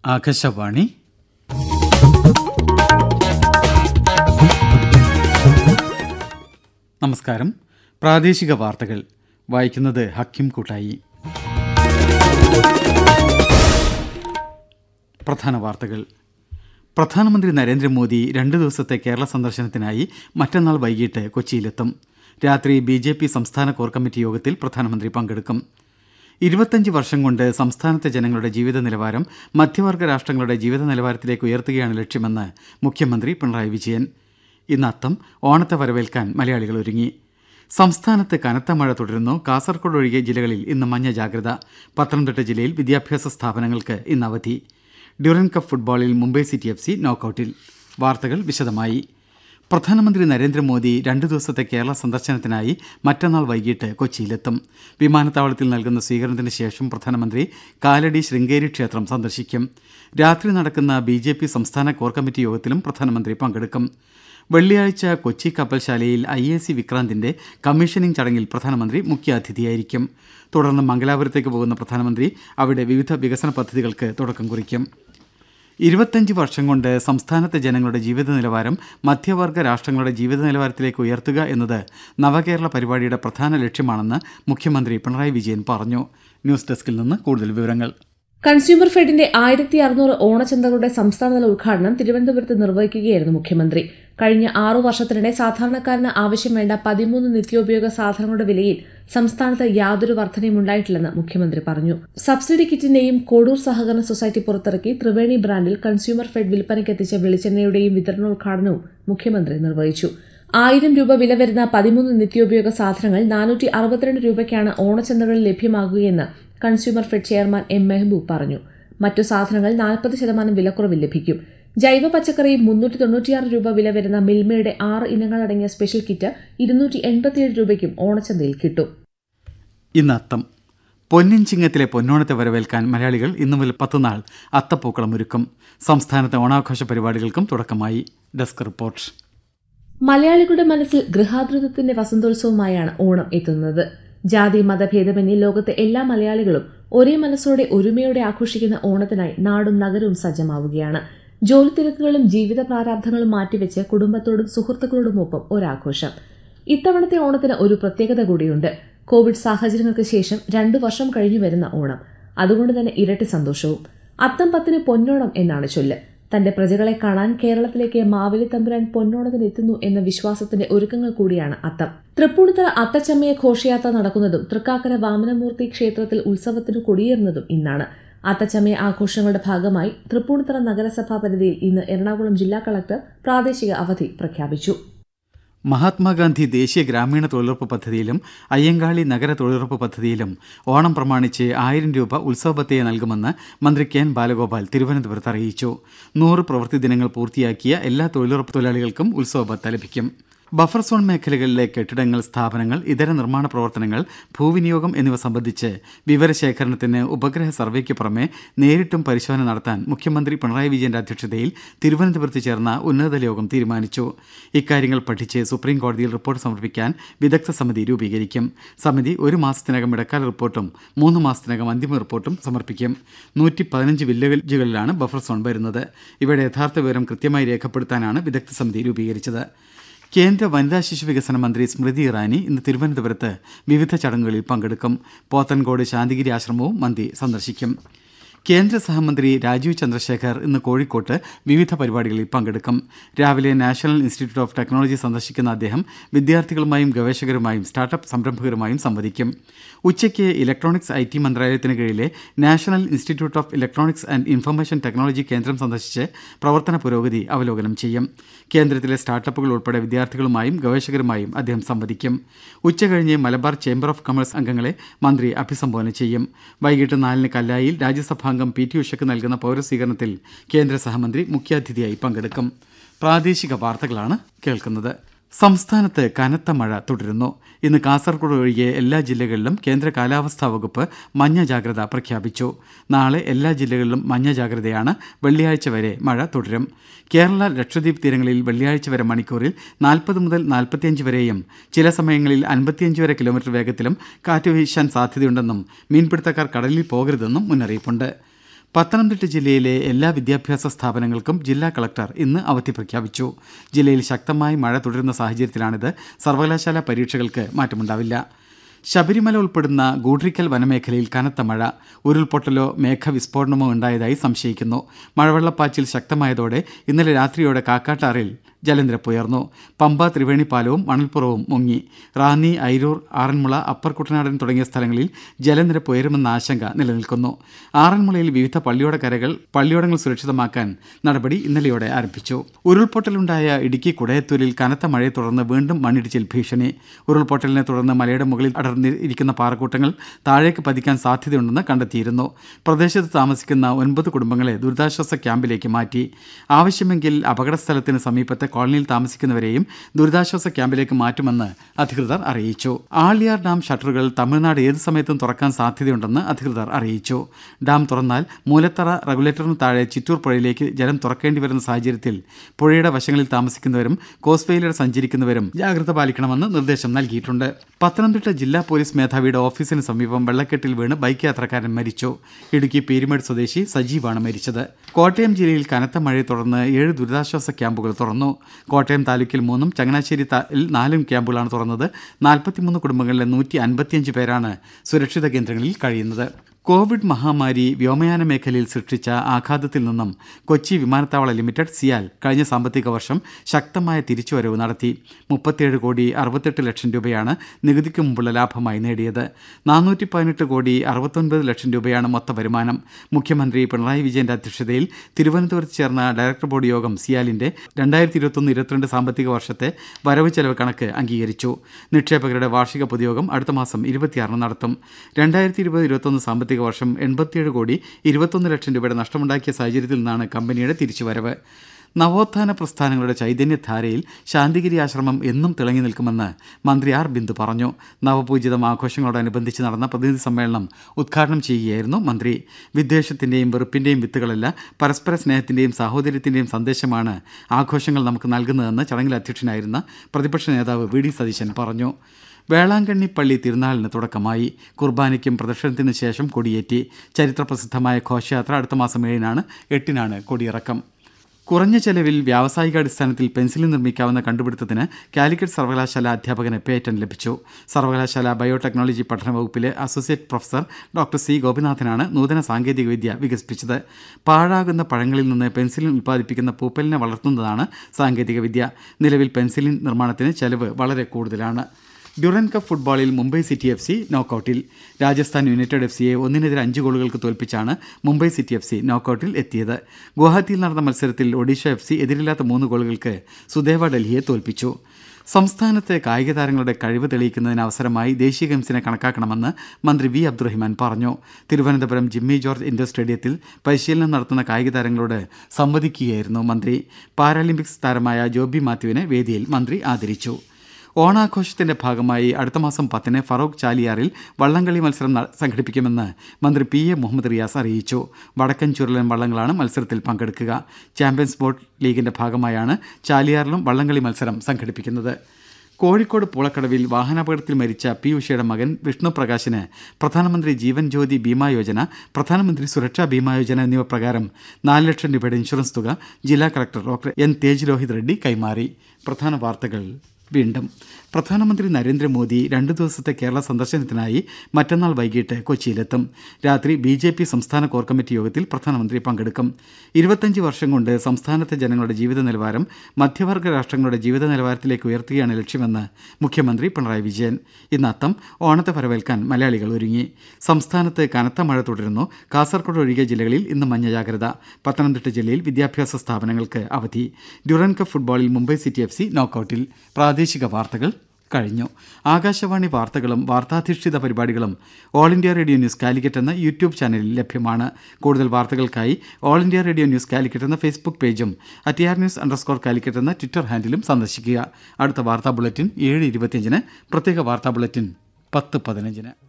ആകാശവാണി നമസ്കാരം പ്രാദേശിക വാർത്തകൾ വായിക്കുന്നത് ഹക്കിം കൂട്ടായി പ്രധാന വാർത്തകൾ പ്രധാനമന്ത്രി നരേന്ദ്രമോദി രണ്ട് ദിവസത്തെ കേരള സന്ദർശനത്തിനായി മറ്റന്നാൾ വൈകിട്ട് കൊച്ചിയിലെത്തും രാത്രി ബി ജെ പി സംസ്ഥാന കോർ കമ്മിറ്റി യോഗത്തിൽ പ്രധാനമന്ത്രി പങ്കെടുക്കും ഇരുപത്തഞ്ച് വർഷം കൊണ്ട് സംസ്ഥാനത്തെ ജനങ്ങളുടെ ജീവിത നിലവാരം മധ്യവർഗ രാഷ്ട്രങ്ങളുടെ ജീവിത നിലവാരത്തിലേക്ക് ഉയർത്തുകയാണ് ലക്ഷ്യമെന്ന് മുഖ്യമന്ത്രി പിണറായി വിജയൻ ഇന്ന് അത്തം ഓണത്തെ വരവേൽക്കാൻ മലയാളികൾ ഒരുങ്ങി സംസ്ഥാനത്ത് കനത്ത മഴ തുടരുന്നു കാസർഗോഡ് ഒഴികെ ജില്ലകളിൽ ഇന്ന് മഞ്ഞ ജാഗ്രത പത്തനംതിട്ട ജില്ലയിൽ വിദ്യാഭ്യാസ സ്ഥാപനങ്ങൾക്ക് ഇന്ന് അവധി ഡ്യൂറൻ കപ്പ് ഫുട്ബോളിൽ മുംബൈ സിറ്റി എഫ് സി നോക്കൌട്ടിൽ വാർത്തകൾ വിശദമായി പ്രധാനമന്ത്രി നരേന്ദ്രമോദി രണ്ടു ദിവസത്തെ കേരള സന്ദർശനത്തിനായി മറ്റന്നാൾ വൈകിട്ട് കൊച്ചിയിലെത്തും വിമാനത്താവളത്തിൽ നൽകുന്ന സ്വീകരണത്തിന് ശേഷം പ്രധാനമന്ത്രി കാലടി ശൃംഗേരി ക്ഷേത്രം സന്ദർശിക്കും രാത്രി നടക്കുന്ന ബി ജെ പി സംസ്ഥാന കോർ കമ്മിറ്റി യോഗത്തിലും പ്രധാനമന്ത്രി പങ്കെടുക്കും വെള്ളിയാഴ്ച കൊച്ചി കപ്പൽശാലയിൽ ഐ എ സി വിക്രാന്തിന്റെ കമ്മീഷനിംഗ് ചടങ്ങിൽ പ്രധാനമന്ത്രി മുഖ്യാതിഥിയായിരിക്കും തുടർന്ന് മംഗലാപുരത്തേക്ക് പോകുന്ന പ്രധാനമന്ത്രി അവിടെ വിവിധ വികസന പദ്ധതികൾക്ക് തുടക്കം കുറിക്കും ഇരുപത്തഞ്ച് വർഷം കൊണ്ട് സംസ്ഥാനത്തെ ജനങ്ങളുടെ ജീവിത നിലവാരം മധ്യവർഗ രാഷ്ട്രങ്ങളുടെ ജീവിത നിലവാരത്തിലേക്ക് ഉയർത്തുക എന്നത് നവകേരള പരിപാടിയുടെ പ്രധാന ലക്ഷ്യമാണെന്ന് മുഖ്യമന്ത്രി പിണറായി വിജയൻ പറഞ്ഞു ന്യൂസ് ഡെസ്കിൽ നിന്ന് കൂടുതൽ വിവരങ്ങൾ കൺസ്യൂമർ ഫെഡിന്റെ ആയിരത്തി അറുന്നൂറ് ഓണച്ചന്തകളുടെ സംസ്ഥാനതല ഉദ്ഘാടനം തിരുവനന്തപുരത്ത് നിർവഹിക്കുകയായിരുന്നു മുഖ്യമന്ത്രി കഴിഞ്ഞ ആറു വർഷത്തിനിടെ സാധാരണക്കാരന് ആവശ്യം വേണ്ട പതിമൂന്ന് നിത്യോപയോഗ സാധനങ്ങളുടെ വിലയിൽ സംസ്ഥാനത്ത് യാതൊരു വർധനയും ഉണ്ടായിട്ടില്ലെന്ന് മുഖ്യമന്ത്രി പറഞ്ഞു സബ്സിഡി കിറ്റിന്റെയും കോഡൂർ സഹകരണ സൊസൈറ്റി പുറത്തിറക്കി ത്രിവേണി ബ്രാൻഡിൽ കൺസ്യൂമർ ഫെഡ് വിൽപ്പനയ്ക്കെത്തിച്ച വെളിച്ചെണ്ണയുടെയും വിതരണോദ്ഘാടനവും മുഖ്യമന്ത്രി നിർവഹിച്ചു ആയിരം രൂപ വില വരുന്ന പതിമൂന്ന് നിത്യോപയോഗ സാധനങ്ങൾ നാനൂറ്റി അറുപത്തിരണ്ട് രൂപയ്ക്കാണ് ഓണച്ചന്തകളിൽ ലഭ്യമാകുകയെന്ന് consumer fed chairman M Mehboob പറഞ്ഞു മറ്റു സാധനങ്ങൾ നാൽപ്പത് ശതമാനം വിലക്കുറവിൽ ലഭിക്കും ജൈവ പച്ചക്കറി മുന്നൂറ്റി തൊണ്ണൂറ്റിയാറ് രൂപ വില വരുന്ന മിൽമയുടെ ആറ് ഇനങ്ങളടങ്ങിയ സ്പെഷ്യൽ കിറ്റ് ഇരുന്നൂറ്റി എൺപത്തിയേഴ് രൂപയ്ക്കും ഓണച്ചന്തയിൽ കിട്ടും ഇന്ന് അത്തം പൊന്നിൻ ചിങ്ങത്തിലെ പൊന്നോണത്തെ വരവേൽക്കാൻ മലയാളികൾ ഇന്നു മുതൽ പത്തുനാൾ അത്തപ്പൂക്കളം ഒരുക്കും സംസ്ഥാനത്തെ ഓണാഘോഷ പരിപാടികൾക്കും തുടക്കമായി ഡെസ്ക് റിപ്പോർട്ട് മലയാളികളുടെ മനസ്സിൽ ഗൃഹാതൃത്വത്തിന്റെ വസന്തോത്സവമായാണ് ഓണം എത്തുന്നത് ജാതി മതഭേദമന്യേ ലോകത്തെ എല്ലാ മലയാളികളും ഒരേ മനസ്സോടെ ഒരുമയോടെ ആഘോഷിക്കുന്ന ഓണത്തിനായി നാടും നഗരവും സജ്ജമാവുകയാണ് ജോലി തിരക്കുകളും ജീവിത പ്രാരാബ്ധങ്ങളും മാറ്റിവെച്ച് കുടുംബത്തോടും സുഹൃത്തുക്കളോടുമൊപ്പം ഒരാഘോഷം ഇത്തവണത്തെ ഓണത്തിന് ഒരു പ്രത്യേകത കൂടിയുണ്ട് കോവിഡ് സാഹചര്യങ്ങൾക്ക് ശേഷം രണ്ടു വർഷം കഴിഞ്ഞു വരുന്ന ഓണം അതുകൊണ്ട് തന്നെ ഇരട്ടി സന്തോഷവും അത്തം പത്തിന് പൊന്നോണം എന്നാണ് ചൊല്ല് തന്റെ പ്രജകളെ കാണാൻ കേരളത്തിലേക്ക് മാവേലി തമ്പുരാൻ പൊന്നോണത്തിന് എത്തുന്നു എന്ന വിശ്വാസത്തിന്റെ ഒരുക്കങ്ങൾ കൂടിയാണ് അത്തം തൃപ്പൂണിത്തറ അത്തച്ചമ്മയ ഘോഷയാത്ര നടക്കുന്നതും തൃക്കാക്കര വാമനമൂർത്തി ക്ഷേത്രത്തിൽ ഉത്സവത്തിന് കൊടിയേറുന്നതും ഇന്നാണ് അത്തച്ചമയ ആഘോഷങ്ങളുടെ ഭാഗമായി തൃപ്പൂണിത്തറ നഗരസഭാ പരിധിയിൽ ഇന്ന് എറണാകുളം ജില്ലാ കളക്ടർ പ്രാദേശിക അവധി പ്രഖ്യാപിച്ചു മഹാത്മാഗാന്ധി ദേശീയ ഗ്രാമീണ തൊഴിലുറപ്പ് പദ്ധതിയിലും അയ്യങ്കാളി നഗര തൊഴിലുറപ്പ് പദ്ധതിയിലും ഓണം പ്രമാണിച്ച് ആയിരം രൂപ ഉത്സവബത്തയെ നൽകുമെന്ന് മന്ത്രി കെ എൻ ബാലഗോപാൽ തിരുവനന്തപുരത്ത് അറിയിച്ചു നൂറ് പ്രവൃത്തി ദിനങ്ങൾ പൂർത്തിയാക്കിയ എല്ലാ തൊഴിലുറപ്പ് തൊഴിലാളികൾക്കും ഉത്സവബത്ത ലഭിക്കും ബഫർ സോൺ മേഖലകളിലെ കെട്ടിടങ്ങൾ സ്ഥാപനങ്ങൾ ഇതര നിർമ്മാണ പ്രവർത്തനങ്ങൾ ഭൂവിനിയോഗം എന്നിവ സംബന്ധിച്ച് വിവരശേഖരണത്തിന് ഉപഗ്രഹ സർവേക്ക് പുറമെ നേരിട്ടും പരിശോധന നടത്താൻ മുഖ്യമന്ത്രി പിണറായി വിജയന്റെ അധ്യക്ഷതയിൽ തിരുവനന്തപുരത്ത് ചേർന്ന ഉന്നതതല യോഗം തീരുമാനിച്ചു ഇക്കാര്യങ്ങൾ പഠിച്ച് സുപ്രീം കോടതിയിൽ റിപ്പോർട്ട് സമർപ്പിക്കാൻ വിദഗ്ധ സമിതി രൂപീകരിക്കും സമിതി ഒരു മാസത്തിനകം ഇടക്കാല റിപ്പോർട്ടും മൂന്ന് മാസത്തിനകം അന്തിമ റിപ്പോർട്ടും സമർപ്പിക്കും നൂറ്റി പതിനഞ്ച് വില്ലേജുകളിലാണ് ബഫർ സോൺ വരുന്നത് ഇവയുടെ യഥാർത്ഥ വിവരം കൃത്യമായി രേഖപ്പെടുത്താനാണ് വിദഗ്ധ സമിതി രൂപീകരിച്ചത് കേന്ദ്ര വനിതാ ശിശു വികസന മന്ത്രി സ്മൃതി ഇറാനി ഇന്ന് തിരുവനന്തപുരത്ത് വിവിധ ചടങ്ങുകളിൽ പങ്കെടുക്കും പോത്തൻകോട് ശാന്തിഗിരി ആശ്രമവും മന്ത്രി സന്ദർശിക്കും കേന്ദ്ര സഹമന്ത്രി രാജീവ് ചന്ദ്രശേഖർ ഇന്ന് കോഴിക്കോട്ട് വിവിധ പരിപാടികളിൽ പങ്കെടുക്കും രാവിലെ നാഷണൽ ഇൻസ്റ്റിറ്റ്യൂട്ട് ഓഫ് ടെക്നോളജി സന്ദർശിക്കുന്ന അദ്ദേഹം വിദ്യാർത്ഥികളുമായും ഗവേഷകരുമായും സ്റ്റാർട്ടപ്പ് സംരംഭകരുമായും സംവദിക്കും ഉച്ചയ്ക്ക് ഇലക്ട്രോണിക്സ് ഐ ടി മന്ത്രാലയത്തിന് കീഴിലെ national institute of electronics and information technology കേന്ദ്രം സന്ദർശിച്ച് പ്രവർത്തന പുരോഗതി അവലോകനം ചെയ്യും കേന്ദ്രത്തിലെ സ്റ്റാർട്ടപ്പുകൾ ഉൾപ്പെടെ വിദ്യാർത്ഥികളുമായും ഗവേഷകരുമായും അദ്ദേഹം സംവദിക്കും ഉച്ചകഴിഞ്ഞ് മലബാർ ചേംബർ ഓഫ് കൊമേഴ്സ് അംഗങ്ങളെ മന്ത്രി അഭിസംബോധന ചെയ്യും വൈകിട്ട് നാലിന് കല്ലായിൽ രാജ്യസഭാംഗം പി ടി ഉഷയ്ക്ക് നൽകുന്ന പൗരസ്വീകരണത്തിൽ കേന്ദ്ര സഹമന്ത്രി മുഖ്യാതിഥിയായി പങ്കെടുക്കും പ്രാദേശിക വാർത്തകളാണ് കേൾക്കുന്നത് സംസ്ഥാനത്ത് കനത്ത മഴ തുടരുന്നു ഇന്ന് കാസർഗോഡ് ഒഴികെ എല്ലാ ജില്ലകളിലും കേന്ദ്ര കാലാവസ്ഥാ വകുപ്പ് മഞ്ഞ ജാഗ്രത പ്രഖ്യാപിച്ചു നാളെ എല്ലാ ജില്ലകളിലും മഞ്ഞ ജാഗ്രതയാണ് വെള്ളിയാഴ്ച വരെ മഴ തുടരും കേരള ലക്ഷദ്വീപ് തീരങ്ങളിൽ വെള്ളിയാഴ്ച വരെ മണിക്കൂറിൽ നാൽപ്പത് മുതൽ നാൽപ്പത്തിയഞ്ച് വരെയും ചില സമയങ്ങളിൽ അൻപത്തിയഞ്ച് വരെ കിലോമീറ്റർ വേഗത്തിലും കാറ്റ് വീശാൻ സാധ്യതയുണ്ടെന്നും മീൻപിടുത്തക്കാർ കടലിൽ പോകരുതെന്നും മുന്നറിയിപ്പുണ്ട് പത്തനംതിട്ട ജില്ലയിലെ എല്ലാ വിദ്യാഭ്യാസ സ്ഥാപനങ്ങൾക്കും ജില്ലാ കളക്ടർ ഇന്ന് അവധി പ്രഖ്യാപിച്ചു ജില്ലയിൽ ശക്തമായി മഴ തുടരുന്ന സാഹചര്യത്തിലാണിത് സർവകലാശാല പരീക്ഷകൾക്ക് മാറ്റമുണ്ടാവില്ല ശബരിമല ഉൾപ്പെടുന്ന ഗൂഡ്രിക്കൽ വനമേഖലയിൽ കനത്ത മഴ ഉരുൾപൊട്ടലോ മേഘവിസ്ഫോടനമോ ഉണ്ടായതായി സംശയിക്കുന്നു മഴവെള്ളപ്പാച്ചിൽ ശക്തമായതോടെ ഇന്നലെ രാത്രിയോടെ കാക്കാട്ടാറിൽ ജലനിരപ്പ് ഉയർന്നു പമ്പ ത്രിവേണി പാലവും മണൽപ്പുറവും മുങ്ങി റാന്നി ഐരൂർ ആറന്മുള അപ്പർ കുട്ടനാടൻ തുടങ്ങിയ സ്ഥലങ്ങളിൽ ജലനിരപ്പ് ഉയരുമെന്ന ആശങ്ക നിലനിൽക്കുന്നു ആറന്മുളയിൽ വിവിധ പള്ളിയോട കരകൾ പള്ളിയോടങ്ങൾ സുരക്ഷിതമാക്കാൻ നടപടി ഇന്നലെയോടെ ആരംഭിച്ചു ഉരുൾപൊട്ടലുണ്ടായ ഇടുക്കി കുടയത്തൂരിൽ കനത്ത മഴയെ തുടർന്ന് വീണ്ടും മണ്ണിടിച്ചിൽ ഭീഷണി ഉരുൾപൊട്ടലിനെ തുടർന്ന് മലയുടെ മുകളിൽ അടർന്നിരിക്കുന്ന പാറക്കൂട്ടങ്ങൾ താഴേക്ക് പതിക്കാൻ സാധ്യതയുണ്ടെന്ന് കണ്ടെത്തിയിരുന്നു പ്രദേശത്ത് താമസിക്കുന്ന ഒൻപത് കുടുംബങ്ങളെ ദുരിതാശ്വാസ ക്യാമ്പിലേക്ക് മാറ്റി ആവശ്യമെങ്കിൽ അപകടസ്ഥലത്തിന് സമീപത്തെ കോളനിയിൽ താമസിക്കുന്നവരെയും ദുരിതാശ്വാസ ക്യാമ്പിലേക്ക് മാറ്റുമെന്ന് അധികൃതർ അറിയിച്ചു ആളിയാർ ഡാം ഷട്ടറുകൾ തമിഴ്നാട് ഏത് സമയത്തും തുറക്കാൻ സാധ്യതയുണ്ടെന്ന് അധികൃതർ അറിയിച്ചു ഡാം തുറന്നാൽ മൂലത്തറ റെഗുലേറ്ററിന് താഴെ ചിറ്റൂർ പുഴയിലേക്ക് ജലം തുറക്കേണ്ടി വരുന്ന സാഹചര്യത്തിൽ പുഴയുടെ വശങ്ങളിൽ താമസിക്കുന്നവരും കോസ്വേയിലൂടെ സഞ്ചരിക്കുന്നവരും ജാഗ്രത പാലിക്കണമെന്ന് നിർദ്ദേശം നൽകിയിട്ടുണ്ട് പത്തനംതിട്ട ജില്ലാ പോലീസ് മേധാവിയുടെ ഓഫീസിന് സമീപം വെള്ളക്കെട്ടിൽ വീണ് ബൈക്ക് യാത്രക്കാരൻ മരിച്ചു ഇടുക്കി പീരുമേട് സ്വദേശി സജീവാണ് മരിച്ചത് കോട്ടയം ജില്ലയിൽ കനത്ത മഴയെ തുടർന്ന് ഏഴ് ദുരിതാശ്വാസ ക്യാമ്പുകൾ തുറന്നു കോട്ടയം താലൂക്കിൽ മൂന്നും ചങ്ങനാശ്ശേരി താൽ നാലും ക്യാമ്പുകളാണ് തുറന്നത് നാൽപ്പത്തിമൂന്ന് കുടുംബങ്ങളിലെ നൂറ്റി അൻപത്തിയഞ്ച് പേരാണ് സുരക്ഷിത കേന്ദ്രങ്ങളിൽ കഴിയുന്നത് കോവിഡ് മഹാമാരി വ്യോമയാന മേഖലയിൽ സൃഷ്ടിച്ച ആഘാതത്തിൽ നിന്നും കൊച്ചി വിമാനത്താവള ലിമിറ്റഡ് സിയാൽ കഴിഞ്ഞ സാമ്പത്തിക വർഷം ശക്തമായ തിരിച്ചുവരവ് നടത്തി മുപ്പത്തിയേഴ് കോടി അറുപത്തെട്ട് ലക്ഷം രൂപയാണ് നികുതിക്ക് മുമ്പുള്ള ലാഭമായി നേടിയത് നാനൂറ്റി പതിനെട്ട് കോടി അറുപത്തൊൻപത് ലക്ഷം രൂപയാണ് മൊത്ത വരുമാനം മുഖ്യമന്ത്രി പിണറായി വിജയന്റെ അധ്യക്ഷതയിൽ തിരുവനന്തപുരത്ത് ചേർന്ന ഡയറക്ടർ ബോർഡ് യോഗം സിയാലിന്റെ രണ്ടായിരത്തി ഇരുപത്തൊന്ന് ഇരുപത്തിരണ്ട് സാമ്പത്തിക വർഷത്തെ വരവ് ചെലവ് കണക്ക് അംഗീകരിച്ചു നിക്ഷേപകരുടെ വാർഷിക പൊതുയോഗം അടുത്ത മാസം ഇരുപത്തിയാറിന് നടത്തും രണ്ടായിരത്തി ഇരുപത് ഇരുപത്തൊന്ന് സാമ്പത്തിക വർഷം എൺപത്തിയേഴ് കോടി ഇരുപത്തൊന്ന് ലക്ഷം രൂപയുടെ നഷ്ടമുണ്ടാക്കിയ സാഹചര്യത്തിൽ നിന്നാണ് കമ്പനിയുടെ തിരിച്ചുവരവ് നവോത്ഥാന പ്രസ്ഥാനങ്ങളുടെ ചൈതന്യധാരയിൽ ശാന്തിഗിരി ആശ്രമം എന്നും തിളങ്ങി നിൽക്കുമെന്ന് മന്ത്രി ആർ ബിന്ദു പറഞ്ഞു നവപൂജിതം ആഘോഷങ്ങളോടനുബന്ധിച്ച് നടന്ന പ്രതിനിധി സമ്മേളനം ഉദ്ഘാടനം ചെയ്യുകയായിരുന്നു മന്ത്രി വിദ്വേഷത്തിന്റെയും വെറുപ്പിന്റെയും വിത്തുകളല്ല പരസ്പര സ്നേഹത്തിന്റെയും സാഹോദര്യത്തിന്റെയും സന്ദേശമാണ് ആഘോഷങ്ങൾ നമുക്ക് നൽകുന്നതെന്ന് ചടങ്ങിൽ അധ്യക്ഷനായിരുന്ന പ്രതിപക്ഷ നേതാവ് വി ഡി സതീശൻ പറഞ്ഞു വേളാങ്കണ്ണി പള്ളി തിരുനാളിന് തുടക്കമായി കുർബാനയ്ക്കും പ്രദക്ഷിണത്തിനു ശേഷം കൊടിയേറ്റി ചരിത്രപ്രസിദ്ധമായ ഘോഷയാത്ര അടുത്ത മാസം ഏഴിനാണ് എട്ടിനാണ് കൊടിയിറക്കം കുറഞ്ഞ ചെലവിൽ വ്യാവസായികാടിസ്ഥാനത്തിൽ പെൻസിലിൻ നിർമ്മിക്കാവുന്ന കണ്ടുപിടുത്തത്തിന് കാലിക്കറ്റ് സർവകലാശാല അധ്യാപകന് പേറ്റന്റ് ലഭിച്ചു സർവകലാശാല ബയോടെക്നോളജി പഠന വകുപ്പിലെ അസോസിയേറ്റ് പ്രൊഫസർ ഡോക്ടർ സി ഗോപിനാഥനാണ് നൂതന സാങ്കേതികവിദ്യ വികസിപ്പിച്ചത് പാഴാകുന്ന പഴങ്ങളിൽ നിന്ന് പെൻസിലിൻ ഉൽപ്പാദിപ്പിക്കുന്ന പൂപ്പലിനെ വളർത്തുന്നതാണ് സാങ്കേതികവിദ്യ നിലവിൽ പെൻസിലിൻ നിർമ്മാണത്തിന് ചെലവ് വളരെ കൂടുതലാണ് ഡ്യൂറൻ കപ്പ് ഫുട്ബോളിൽ മുംബൈ സിറ്റി എഫ് സി നോക്കൌട്ടിൽ രാജസ്ഥാൻ യുണൈറ്റഡ് എഫ് സിയെ ഒന്നിനെതിരെ അഞ്ച് ഗോളുകൾക്ക് തോൽപ്പിച്ചാണ് മുംബൈ സിറ്റി എഫ് സി നോക്കൌട്ടിൽ എത്തിയത് ഗുവാഹത്തിയിൽ നടന്ന മത്സരത്തിൽ ഒഡീഷ എഫ് സി എതിരില്ലാത്ത മൂന്ന് ഗോളുകൾക്ക് സുദേവ ഡൽഹിയെ തോൽപ്പിച്ചു സംസ്ഥാനത്തെ കായിക താരങ്ങളുടെ കഴിവ് തെളിയിക്കുന്നതിന് അവസരമായി ദേശീയ ഗെയിംസിനെ കണക്കാക്കണമെന്ന് മന്ത്രി വി അബ്ദുറഹിമാൻ പറഞ്ഞു തിരുവനന്തപുരം ജിമ്മി ജോർജ് ഇൻഡോർ സ്റ്റേഡിയത്തിൽ പരിശീലനം നടത്തുന്ന കായിക താരങ്ങളോട് സംവദിക്കുകയായിരുന്നു മന്ത്രി പാരാലിമ്പിക്സ് താരമായ ജോബി മാത്യുവിനെ വേദിയിൽ മന്ത്രി ആദരിച്ചു ഓണാഘോഷത്തിന്റെ ഭാഗമായി അടുത്ത മാസം പത്തിന് ഫറോക്ക് ചാലിയാറിൽ വള്ളംകളി മത്സരം സംഘടിപ്പിക്കുമെന്ന് മന്ത്രി പി എ മുഹമ്മദ് റിയാസ് അറിയിച്ചു വടക്കൻ ചുരുളൻ വള്ളങ്ങളാണ് മത്സരത്തിൽ പങ്കെടുക്കുക ചാമ്പ്യൻസ് ബോട്ട് ലീഗിന്റെ ഭാഗമായാണ് ചാലിയാറിലും വള്ളംകളി മത്സരം സംഘടിപ്പിക്കുന്നത് കോഴിക്കോട് പൂളക്കടവിൽ വാഹനാപകടത്തിൽ മരിച്ച പി ഉഷയുടെ മകൻ വിഷ്ണു പ്രകാശിന് പ്രധാനമന്ത്രി ജീവൻ ജ്യോതി ബീമാ യോജന പ്രധാനമന്ത്രി സുരക്ഷാ ബീമാ യോജന എന്നിവ പ്രകാരം നാല് ലക്ഷം രൂപയുടെ ഇൻഷുറൻസ് തുക ജില്ലാ collector doctor N Tej Lohith Reddy കൈമാറി പ്രധാന വാർത്തകൾ വീണ്ടും പ്രധാനമന്ത്രി നരേന്ദ്രമോദി രണ്ടു ദിവസത്തെ കേരള സന്ദർശനത്തിനായി മറ്റന്നാൾ വൈകിട്ട് കൊച്ചിയിലെത്തും രാത്രി ബി ജെ പി സംസ്ഥാന കോർ കമ്മിറ്റി യോഗത്തിൽ പ്രധാനമന്ത്രി പങ്കെടുക്കും ഇരുപത്തഞ്ച് വർഷം കൊണ്ട് സംസ്ഥാനത്തെ ജനങ്ങളുടെ ജീവിത നിലവാരം മധ്യവർഗ രാഷ്ട്രങ്ങളുടെ ജീവിത നിലവാരത്തിലേക്ക് ഉയർത്തുകയാണ് ലക്ഷ്യമെന്ന് മുഖ്യമന്ത്രി പിണറായി വിജയൻ ഇന്ന് അത്തം ഓണത്തെ വരവേൽക്കാൻ മലയാളികൾ ഒരുങ്ങി സംസ്ഥാനത്ത് കനത്ത മഴ തുടരുന്നു കാസർഗോഡ് ഒഴികെ ജില്ലകളിൽ ഇന്ന് മഞ്ഞ ജാഗ്രത പത്തനംതിട്ട ജില്ലയിൽ വിദ്യാഭ്യാസ സ്ഥാപനങ്ങൾക്ക് അവധി ഡ്യൂറൻ കപ്പ് ഫുട്ബോളിൽ മുംബൈ സിറ്റി എഫ് സി നോക്കൌട്ടിൽ പ്രാദേശിക വാർത്തകൾ കഴിഞ്ഞു ആകാശവാണി വാർത്തകളും വാർത്താധിഷ്ഠിത പരിപാടികളും All India Radio News Calicut എന്ന യൂട്യൂബ് ചാനലിൽ ലഭ്യമാണ് കൂടുതൽ വാർത്തകൾക്കായി All India Radio News Calicut എന്ന ഫേസ്ബുക്ക് പേജും at R news underscore Calicut എന്ന ട്വിറ്റർ ഹാൻഡിലും സന്ദർശിക്കുക അടുത്ത വാർത്താ ബുള്ളറ്റിൻ ഏഴ് ഇരുപത്തിയഞ്ചിന് പ്രത്യേക വാർത്താ ബുള്ളറ്റിൻ പത്ത് പതിനഞ്ചിന്